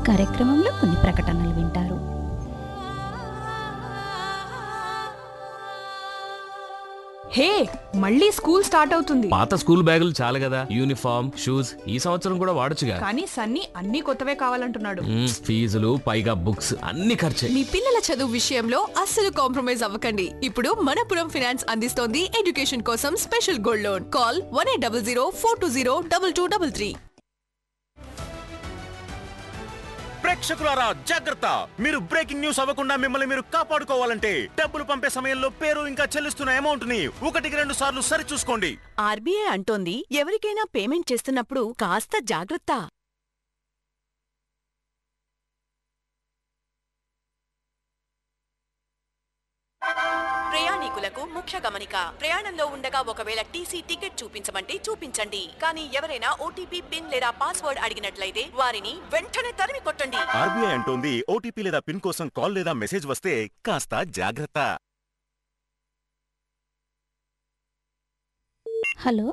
కార్యక్రమంలో కొన్ని ప్రకటనలు వింటారు హే మళ్ళీ స్కూల్ స్టార్ట్ అవుతుంది పాత స్కూల్ బ్యాగులు చాలు కదా యూనిఫామ్ షూస్ ఈ సంవత్సరం కూడా వాడొచ్చుగా కానీ సన్నీ అన్ని కొత్తవే కావాలంటున్నాడు మ్మ్, ఫీజులు పైగా బుక్స్ అన్ని ఖర్చే మీ పిల్లల చదువు విషయంలో అస్సలు కాంప్రమైజ్ అవ్వకండి ఇప్పుడు మనపురం ఫైనాన్స్ అందిస్తోంది ఎడ్యుకేషన్ కోసం special gold loan call one eight double zero four two zero double two double three ప్రేక్షకులారా జాగ్రత్త మీరు బ్రేకింగ్ న్యూస్ అవ్వకుండా మిమ్మల్ని మీరు కాపాడుకోవాలంటే డబ్బులు పంపే సమయంలో పేరు ఇంకా చెల్లిస్తున్న అమౌంట్ ని ఒకటికి రెండు సార్లు సరి చూసుకోండి ఆర్బీఐ అంటోంది ఎవరికైనా పేమెంట్ చేస్తున్నప్పుడు కాస్త జాగ్రత్త ప్రయాణికులకు ముఖ్య గమనిక ప్రయాణంలో ఉండగా ఒకవేళ టీసీ టికెట్ చూపించమంటే చూపించండి కానీ ఎవరైనా ఓటీపీ పిన్ లేదా పాస్వర్డ్ అడిగినట్లయితే వారిని వెంటనే తరిమి కొట్టండి ఆర్బీఐ అంటోంది ఓటీపీ లేదా పిన్ కోసం కాల్ లేదా మెసేజ్ వస్తే కాస్త జాగ్రత్త హలో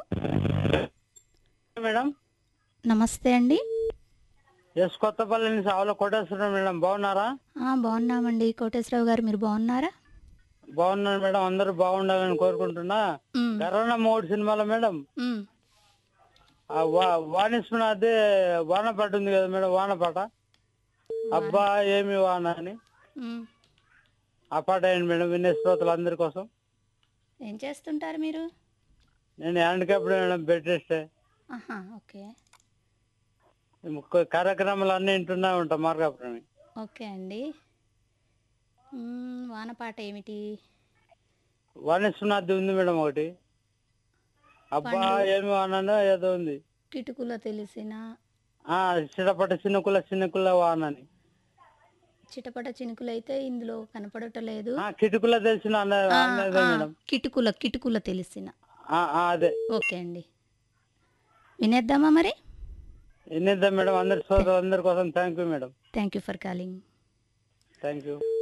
మేడం నమస్తే అండి ఎస్ కొత్తపల్లి నుంచి ఆవుల కోటేశ్వరం మేడం బాగున్నారా ఆ, బాగున్నామండి కోటేశ్వరరావు గారు మీరు బాగున్నారా బాగున్నాను మేడం అందరూ బాగుండాలని కోరుకుంటున్నా మ్, కరోనా మూడు సినిమాలో మేడం మ్. ఆ వా- వాణిస్తున్నది వాన పాట ఉంది కదా మేడం వాన పాట అబ్బా ఏమి వాన అని మ్. ఆ పాట అయ్యండి మేడం వినే శ్రోతలు అందరి కోసం ఏం చేస్తుంటారు మీరు నేను హ్యాండిక్యాప్ మేడం బెడ్ రెస్ట్ ఆహా ఓకే కార్యక్రమాలు అన్ని వింటున్నా ఉంటాం మార్గాపురం ఓకే అండి మ్, వానపాట ఏమిటి వాణిస్తున్నది ఉంది మేడం ఒకటి అబ్బా ఏమి వాన అని ఏదో ఉంది కిటుకులో తెలిసిన ఆ చిటపట చిన్నకుల చిన్నకుల వాన అని చిటపట చినుకులైతే ఇందులో కనపడటలేదు ఆ, కిటుకుల తెలిసిన అన్న- ఆ, అన్నదే ఆ, మేడం కిటుకుల కిటుకుల తెలిసిన ఆ, ఆ, అదే ఓకే అండి వినేద్దామా మరి ఎన్నిద్దాం మేడం అందరి సోదరు అందరి కోసం thank you madam thank you for calling thank you